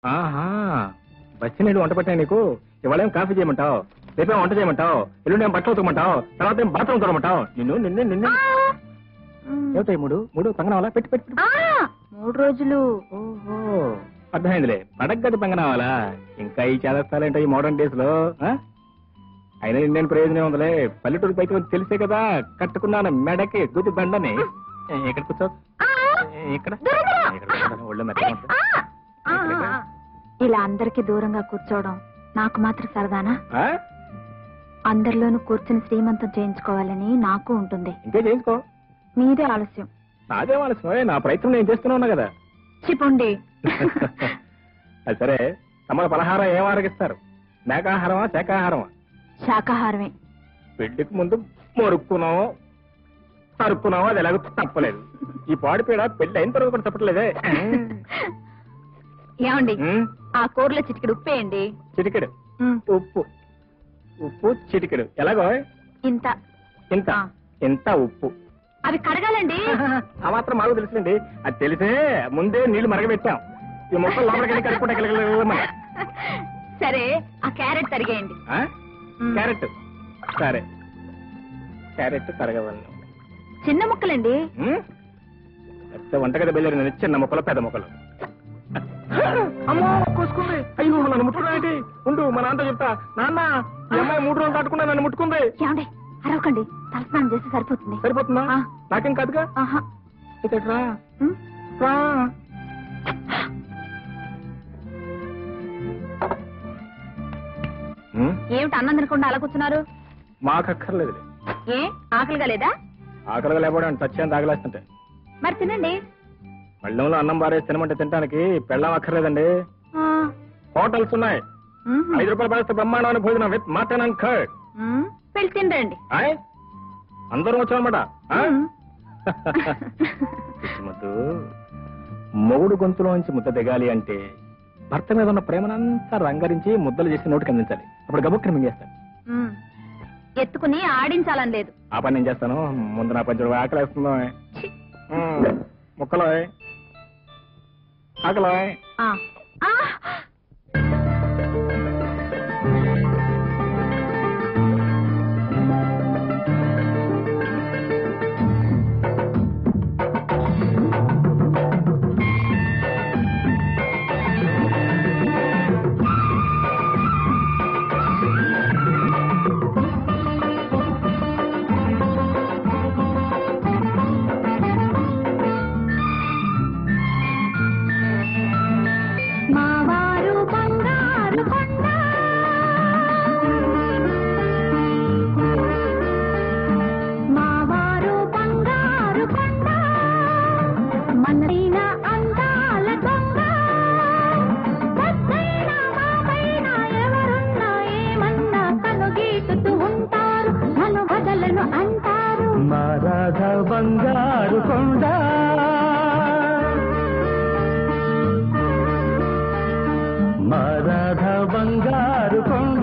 ఆహా వచ్చి నీళ్ళు వంట పెట్టాయి నీకు ఇవాళ ఏం కాఫీ చేయమంటావు రేపేం వంట చేయమంటావు ఎల్లుండి ఏం బట్టలు ఉతకమంటావు తర్వాత ఏం బాత్రూమ్ తొడమంటావు నిన్ను నిన్ను నిన్ను ఏమిటాయి మూడు మూడు పంగనావాలా పెట్టి పెట్టి పెట్టి. ఆ, మూడు రోజులు ఓహో అర్థమైందిలే పడగ్గది పంగనావాలా ఇంకా ఈ చేదస్తాలేంటో ఈ మోడర్న్ డేస్ లో ఆ? అయినా నేను ప్రయోజనం ఉందిలే పల్లెటూరు పైకి వచ్చి తెలిసే కదా కట్టుకున్నాను మెడకి గుది బండని ఏ, ఇక్కడ కూర్చో ఆ, ఏ, ఇక్కడ దూరం రా. ఇక్కడ కూర్చో. ఒళ్ళు మెత్తగా ఉంటుంది. ఆ, ఆ, ఆ, ఆ. ఇలా అందరికి దూరంగా కూర్చోవడం నాకు మాత్రం సరదానా ఆ? అందరిలోనూ కూర్చుని శ్రీమంతం చేయించుకోవాలని నాకు ఉంటుంది ఇంకే చేయించుకో మీదే ఆలస్యం నాదే ఆలస్యమే నా ప్రయత్నం నేను చేస్తూనే ఉన్నా కదా చిపోండి అది సరే తమకు పలహారం ఏం ఆరగిస్తారు మేకాహారమా శాకాహారమా శాకాహారమే పెళ్లికి ముందు మొరుక్కున్నావు తరుక్కున్నావు అది ఎలాగో తప్పలేదు ఈ పాడిపీడ పెళ్లి అయిన తర్వాత కూడా తప్పట్లేదే ఏమండి ఉమ్, ఆ కూరలో చిటికెడు ఉప్పేయండి చిటికెడు ఉమ్, ఉప్పు ఉప్పు చిటికెడు ఎలాగో ఇంత ఇంత ఆ. ఇంత ఉప్పు అవి కడగాలండి ఆ మాత్రం మాకు తెలుసుండి అది తెలిసే ముందే నీళ్లు మరగబెట్టాం ఈ మొక్కలు లోపలికి కలుపుకుంటే కలగలమని సరే ఆ క్యారెట్ తరిగేయండి ఆ? ఉమ్. క్యారెట్ సరే క్యారెట్ తరగవలను చిన్న ముక్కలండి ఉమ్? పెద్ద వంటగది బయలుదేరిన చిన్న మొక్కలు పెద్ద మొక్కలు అమ్మో కోసుకుంది అయ్యో నన్ను ముట్టుకున్నాయి ఉండు మా నాన్నతో చెప్తా నాన్న ఈ అమ్మాయి మూడు రోజులు దాటుకున్నా నన్ను ముట్టుకుంది ఏమండి అరవకండి తలస్నానం చేస్తే సరిపోతుంది సరిపోతుందా ఆ. నాకేం కాదుగా ఆహా ఇక్కడ రా ఉమ్. రా ఉమ్? ఏమిటి అన్నం తినకుండా అలా కూర్చున్నారు మాకక్కర్లేదులే ఏ ఆకలిగా లేదా ఆకలిగా లేకపోవడం టచ్ తాగలేస్తుంటే మరి తినండి పళ్ళెంలో అన్నం బారేసి తినమంటే తినడానికి పెళ్ళం అక్కర్లేదండి ఆ, హోటల్స్ ఉన్నాయి మ్మ్. ఐదు రూపాయలు పడేస్తే బ్రహ్మాండమైన భోజనం with mutton and curd hmm. వెళ్ళి తినరండి ఆయ్ అందరూ వచ్చామన్నమాట ఆ? మ్మ్. ముద్దు మొగుడు గొంతులోంచి ముద్ద దిగాలి అంటే భర్త మీద ఉన్న ప్రేమనంతా రంగరించి ముద్దలు చేసి నోటికి అందించాలి అప్పుడు గబుక్కని మింగేస్తాను మ్మ్. ఎత్తుకుని ఆడించాలని లేదు ఆ పని నేను చేస్తాను ముందు నా పంచుడు ఆకలేస్తుందో ఛీ. ముక్కలో ఆకలో ఆ. ఆ. మావారు బంగారు కొండ మావారు బంగారు కొండ మనైన అందాల దొంగ వద్దైన మాపైన ఎవరున్నా ఏమన్నా కనుగీటుతూ ఉంటారు నన్ను వదలను అంటారు మా రాధ బంగారు కొండ మా రాధ బంగారు కొండ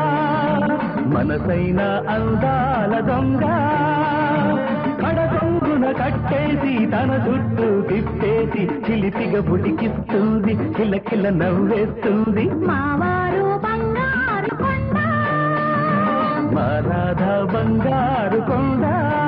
మనసైన అందాల దొంగ కడకొంగున కట్టేసి తన చుట్టూ తిప్పేసి చిలిపిగా బుడికిస్తుంది కిలకిల నవ్వేస్తుంది మావారు బంగారు కొండ మా రాధ బంగారు కొండ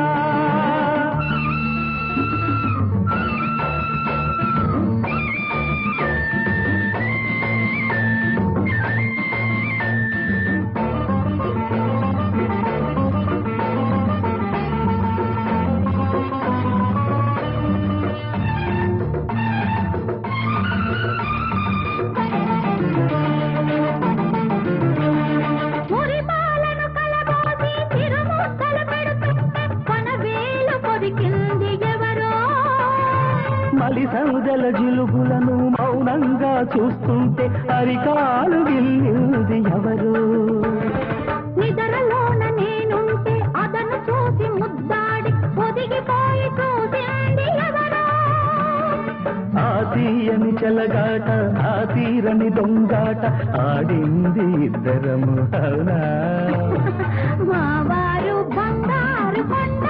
మురిపాలను కలబోసి తిరుముద్దలు పెడుతుంటే కొన వేలు పొదికింది ఎవరో మలి సందల జిలుగులను మౌనంగా చూస్తుంటే అరికాలు గిల్లింది ఎవరు నిద్రలోన నేనుంటే అదను చూసి ముద్దాడి ఒదిగిపోయి చూసింది ఎవరో ఆ తీయని చెలగాట ఆ తీరని దొంగాట ఆడింది ఇద్దరము అవునా మా వారు బంగారు కొండ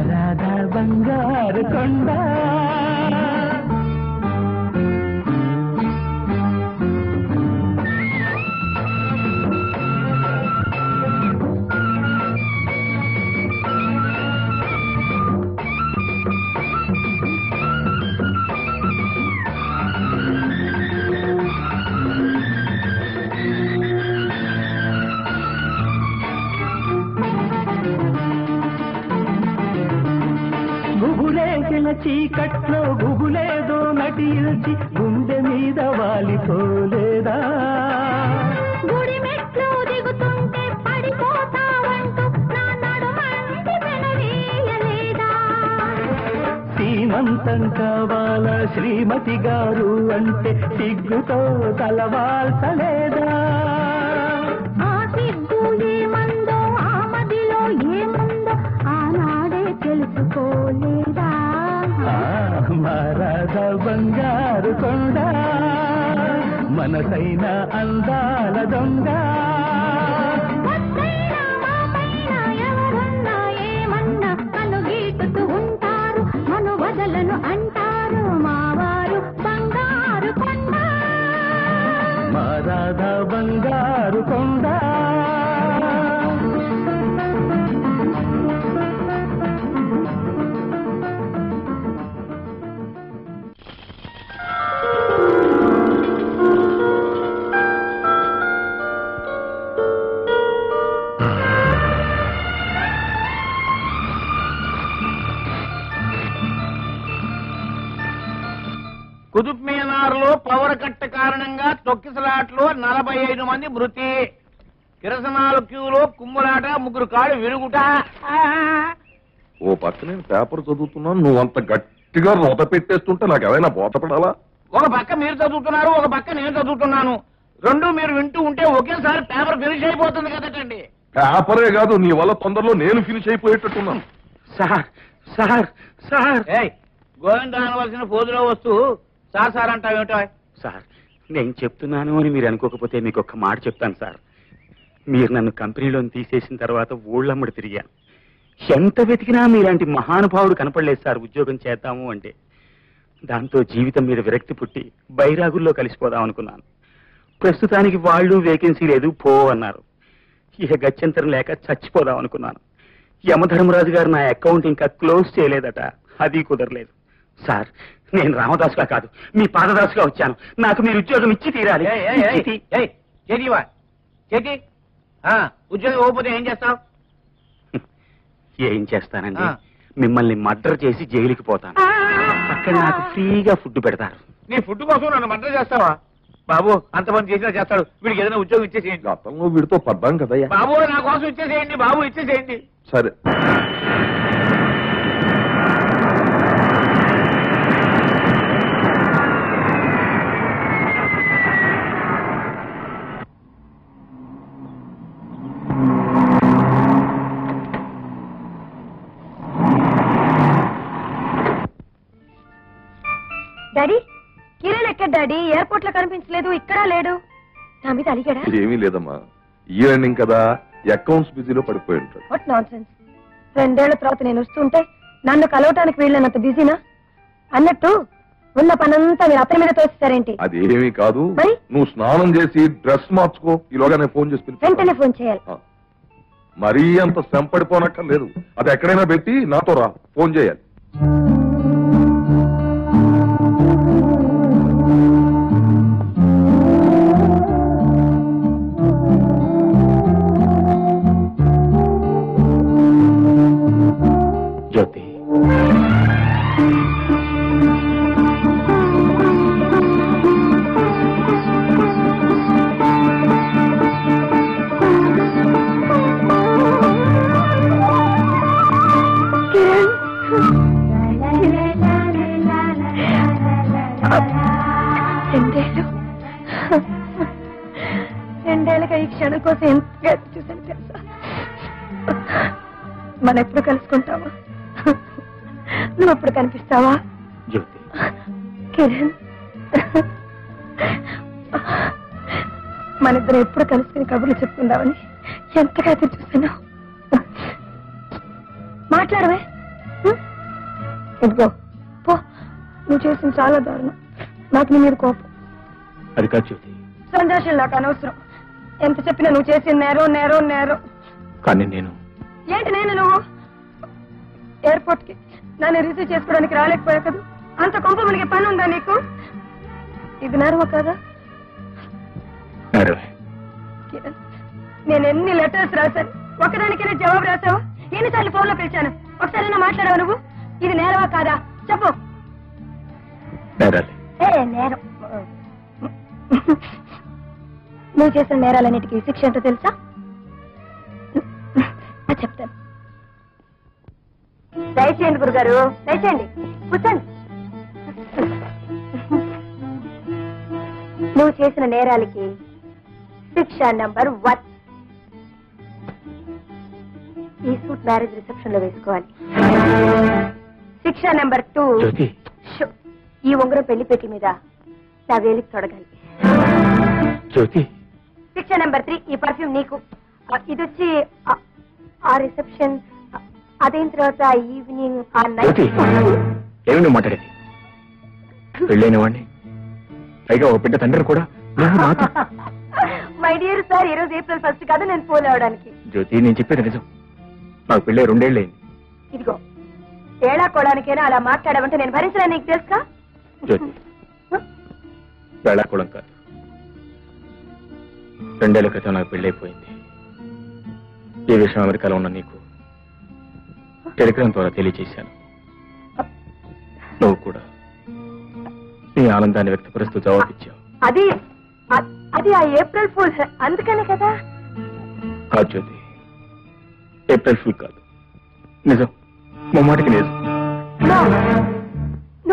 మారాధ బంగారు కొండ చీకట్లో గుబులేదో నటిల్చి గుండె మీద వాలిపోలేదా గుడి మెట్లు దిగుతుంటే పడిపోతావంటూ నా నడుమంటి పెనవేయలేదా శ్రీమంతం కావాలా శ్రీమతి గారు అంటే సిగ్గుతో తలవాల్సలేదా ఆ సిగ్గు ఏమందో ఆ మదిలో ఏముందో ఆనాడే తెలుసుకోలేదా ఆ, మరద బంగారు కొండ మనసైన అందాల దొంగ వద్దైనా మాపైన ఎవరన్నా ఏమన్నా కను గీటుతూ ఉంటారు మను వదలను అంటారు మావారు బంగారు కొండ మరద బంగారు కొండ కుతుబ్ మీనార్ లో పవర్ కట్ కారణంగా తొక్కిసలాట్లో నలభై ఐదు మంది మృతి కిరసనాల క్యూలో కుమ్ములాట ముగ్గురు కాళ్ళు విరుగుట ఓ పక్క నేను పేపర్ చదువుతున్నాను నువ్వు అంత గట్టిగా రోత పెట్టేస్తుంటే నాకు ఏమైనా బోతపడాలా ఒక పక్క మీరు చదువుతున్నారు ఒక పక్క నేను చదువుతున్నాను రెండు మీరు వింటూ ఉంటే ఒకేసారి పేపర్ ఫినిష్ అయిపోతుంది కదటండి పేపరే కాదు నీ వల్ల తొందరలో నేను ఫినిష్ అయిపోయేటట్టున్నాను సార్ సార్ సార్ ఏయ్ గోవింద అనవలసిన పోదులో వస్తూ సార్ సార్ అంటావేమిటో సార్ నేను చెప్తున్నాను అని మీరు అనుకోకపోతే మీకు ఒక్క మాట చెప్తాను సార్ మీరు నన్ను కంపెనీలో తీసేసిన తర్వాత ఊళ్ళమ్మడి తిరిగాను ఎంత వెతికినా మీలాంటి మహానుభావుడు కనపడలేదు సార్ ఉద్యోగం చేద్దాము అంటే దాంతో జీవితం మీద విరక్తి పుట్టి బైరాగుల్లో కలిసిపోదాం అనుకున్నాను ప్రస్తుతానికి వాళ్ళు వేకెన్సీ లేదు పో అన్నారు ఇక గత్యంతరం లేక చచ్చిపోదాం అనుకున్నాను యమధర్మరాజు గారు నా అకౌంట్ ఇంకా క్లోజ్ చేయలేదట అది కుదరలేదు సార్ నేను రామదాసుగా కాదు మీ పాదదాసుగా వచ్చాను నాకు మీరు ఉద్యోగం ఇచ్చి తీరాలి ఏయ్, ఏయ్, ఏయ్, ఇచ్చి తీ- ఏయ్, చేతివా చేతి ఆ, ఉద్యోగం ఇవ్వకపోతే ఏం చేస్తావు ఏం చేస్తానండి ఆ. మిమ్మల్ని మర్డర్ చేసి జైలుకి పోతాను అక్కడ నాకు ఫ్రీగా ఫుడ్ పెడతారు నీ ఫుడ్ కోసం నన్ను మంట చేస్తావా బాబు అంతమంది చేసినా చేస్తాడు వీడికి ఏదైనా ఉద్యోగం ఇచ్చేసేయండి గతంలో వీడితో పడ్డాం కదయ్యా బాబు నా కోసం ఇచ్చేసేయండి బాబు ఇచ్చేసేయండి సరే డాడీ కిరణ్ ఎక్కడ డాడీ ఎయిర్పోర్ట్ లో కనిపించలేదు ఇక్కడ లేడు నా మీద అడిగాడా ఏమీ లేదమ్మా ఈ ఎండింగ్ కదా అకౌంట్స్ బిజీలో పడిపోయి ఉంటాడు వాట్ నాన్ సెన్స్ రెండేళ్ల తర్వాత నేను వస్తుంటే నన్ను కలవటానికి వీళ్ళనంత బిజీనా అన్నట్టు ఉన్న పనంతా మీరు అతని మీద తోస్తారేంటి అది ఏమీ కాదు మరి? నువ్వు స్నానం చేసి డ్రెస్ మార్చుకో ఈలోగా నేను ఫోన్ చేసి పిలుస్తాను. వెంటనే ఫోన్ చేయాలి ఆ. మరీ అంత శ్రమపడిపోనక్కర్లేదు అది ఎక్కడైనా పెట్టి నాతో రా ఫోన్ చేయాలి జ్యోతి రెండేళ్ళు రెండేళ్ళగా ఈ క్షణం కోసం ఎంత ఎదురు చూసాను తెలుసా మనం ఎప్పుడు కలుసుకుంటావా నువ్వు ఎప్పుడు కనిపిస్తావా జ్యోతి కిరణ్ మన ఇద్దరం ఎప్పుడు కలుసుకుని కబుర్లు చెప్పుకుందామని ఎంతగా ఎదురు చూసాను మాట్లాడవే హ్మ్? ఇదిగో పో నువ్వు చేసిన చాలా దారుణం నాకు నీ మీద కోపం అది కాదు జ్యోతి సంతోషం నాకు అనవసరం ఎంత చెప్పినా నువ్వు చేసిన నేరం నేరం నేరం కానీ నేను ఏంటి నేను నువ్వు ఎయిర్పోర్ట్ కి నన్ను రిసీవ్ చేసుకోవడానికి రాలేకపోయా కదా అంత కొంప మనకి పని ఉందా నీకు ఇది నేరమా కదా నేరమే. కిరణ్, నేను ఎన్ని లెటర్స్ రాశాను ఒకదానికైనా జవాబు రాసావా ఎన్నిసార్లు ఫోన్ లో పిలిచాను ఒకసారైనా మాట్లాడావా నువ్వు ఇది నేరవా కాదా చెప్పు నేరాలి ఏ నేరం నువ్వు చేసిన నేరాలన్నిటికీ శిక్ష ఏంటో తెలుసా అది చెప్తాను దయచేయండి గురుగారు దయచేయండి కూర్చోండి నువ్వు చేసిన నేరాలకి శిక్ష నంబర్ వన్ ఈ సూట్ మ్యారేజ్ రిసెప్షన్ లో వేసుకోవాలి శిక్ష నెంబర్ టూ జ్యోతి షో. ఈ ఉంగరం పెళ్లి పెట్టి మీద నా వేలికి తొడగాలి జ్యోతి శిక్ష నెంబర్ త్రీ ఈ పర్ఫ్యూమ్ నీకు ఆ, ఇది వచ్చి ఆ- ఆ రిసెప్షన్ ఆ, అదైన తర్వాత ఈవినింగ్ ఆ నైట్ జ్యోతి ఏమి నువ్వు మాట్లాడేది పెళ్ళైన వాడిని పైగా ఓ బిడ్డ తండ్రిని కూడా నువ్వు నాతో మై డియర్ సార్ ఈ రోజు ఏప్రిల్ ఫస్ట్ కాదు నేను ఫోన్ అవడానికి జ్యోతి నేను చెప్పేది నిజం నాకు పెళ్ళే రెండేళ్ళైంది ఇదిగో తేడా కోడానికైనా అలా మాట్లాడమంటే నేను భరించలే నీకు తెలుసా జ్యోతి వేళాకుళం కాదు రెండేళ్ల క్రితం నాకు పెళ్ళైపోయింది ఈ విషయం అమెరికాలో ఉన్న నీకు టెలిగ్రామ్ ద్వారా తెలియజేశాను నువ్వు కూడా నీ ఆనందాన్ని వ్యక్తపరుస్తూ జవాబిచ్చావు అది అ- అది ఆ ఏప్రిల్ ఫూల్ అందుకనే కదా కాదు జ్యోతి ఏప్రిల్ ఫుల్ కాదు నిజం ముమ్మాటికి నిజం నో నో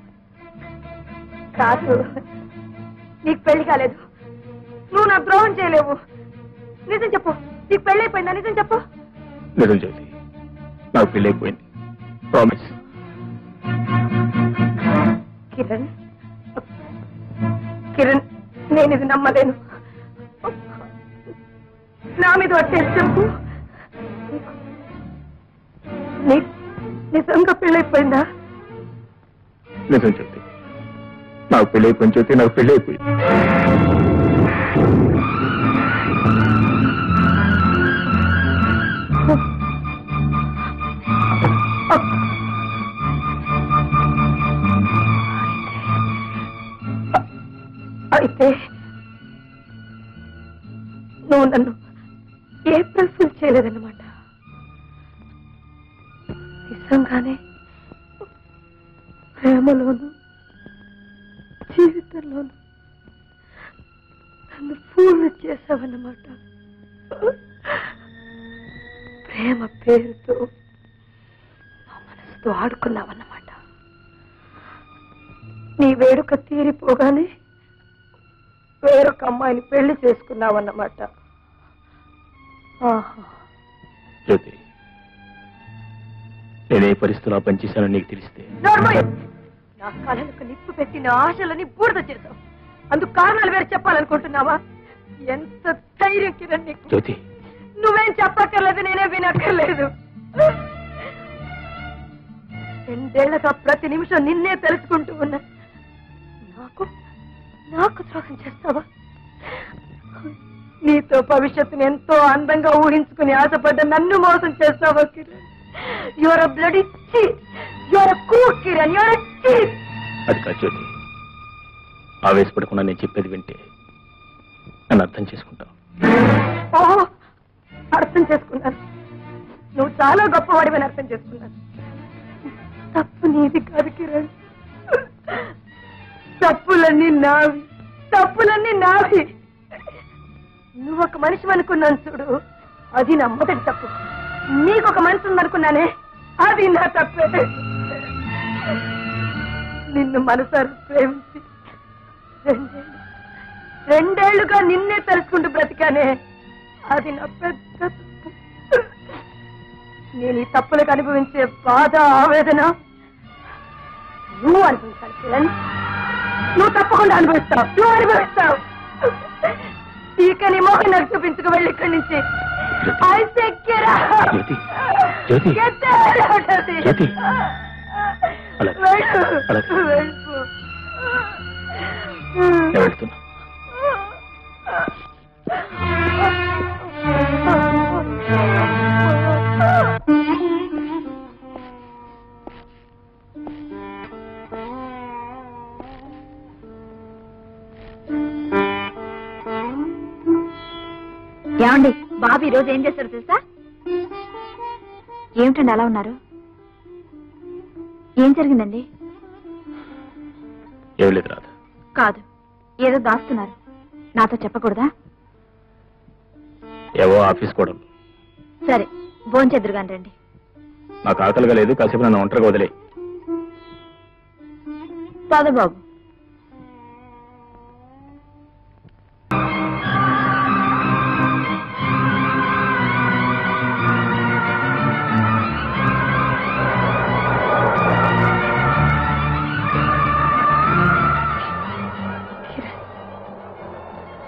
కాదు నీకు పెళ్లి కాలేదు నువ్వు నా ద్రోహం చేయలేవు నిజం చెప్పు నీకు పెళ్లి అయిపోయిందా నిజం చెప్పు నిజం జ్యోతి నాకు పెళ్ళైపోయింది ప్రామిస్ కిరణ్ కిరణ్ నేను ఇది నమ్మలేను నా మీద వచ్చేసి చెప్పు నీ- నిజంగా పెళ్ళైపోయిందా నిజం జ్యోతి నాకు పెళ్ళైపోయింది జ్యోతి నాకు పెళ్ళైపోయింది అయితే నువ్వు నన్ను ఏప్రిల్ ఫుల్ చేయలేదన్నమాట నిజంగానే ప్రేమలోను జీవితంలోను నన్ను ఫూల్ చేసావన్నమాట ప్రేమ పేరుతో నా మనసుతో ఆడుకున్నావన్నమాట నీ వేడుక తీరిపోగానే వేరొక అమ్మాయిని పెళ్లి చేసుకున్నావన్నమాట ఆహా. జ్యోతి నేనే పరిస్థితుల్లో ఆ పనిచేశానో నీకు తెలిస్తే నోర్మోయ్! నా కళలకు నిప్పు పెట్టి నా ఆశలని బూడిద చేశావు అందుకు కారణాలు వేరే చెప్పాలనుకుంటున్నావా ఎంత ధైర్యం కిరణ్ నీకు జ్యోతి నువ్వేం చెప్పక్కర్లేదు నేనే వినక్కర్లేదు రెండేళ్లగా ప్రతి నిమిషం నిన్నే తెలుసుకుంటూ ఉన్నా నాకు నాకు ద్రోహం చేస్తావా నీతో భవిష్యత్తుని ఎంతో అందంగా ఊహించుకుని ఆశపడ్డ నన్ను మోసం చేస్తావా Kiran you're a bloody cheat you're a కూ కిరణ్ యువర్ అ చీట్ అది కాదు జ్యోతి ఆవేశపడకుండా నేను చెప్పేది వింటే నన్ను అర్థం చేసుకుంటావు ఓహో అర్థం చేసుకున్నాను నువ్వు చాలా గొప్పవాడివని అర్థం చేసుకున్నాను తప్పు నీది కాదు కిరణ్ తప్పులన్నీ నావి తప్పులన్నీ నావి నువ్వు ఒక మనిషి అనుకున్నాను చూడు అది నా మొదటి తప్పు నీకు ఒక మనసు ఉందనుకున్నానే అది నా తప్పే నిన్ను మనసారి ప్రేమించి రెండేళ్ళు రెండేళ్లుగా నిన్నే తెలుసుకుంటూ బ్రతికానే అది నా పెద్ద తప్పు నేను ఈ తప్పులకు అనుభవించే బాధ ఆవేదన నువ్వు అనుభవించాలి కిరణ్ నువ్వు తప్పకుండా అనుభవిస్తావు నువ్వు అనుభవిస్తావు ఇక నీ మోహన్ నాకు చూపించుకు వెళ్ళి ఇక్కడి నుంచి I say get out. Jyothi, Jyothi. Get the hell out of here. జ్యోతి. అలాగే, వెళ్ళు. అలాగే. వెళ్ళు. నేను వెళ్తున్నా ఏమండి బాబు ఈ రోజు ఏం చేశారు తెలుసా ఏమిటండి అలా ఉన్నారు ఏం జరిగిందండి ఏం లేదు రాధ కాదు ఏదో దాస్తున్నారు నాతో చెప్పకూడదా ఏవో ఆఫీస్ కూడా సరే భోంచెద్దురుగాని రండి నాకు ఆకలిగా లేదు కాసేపు నన్ను ఒంటరిగా వదిలే పద బాబు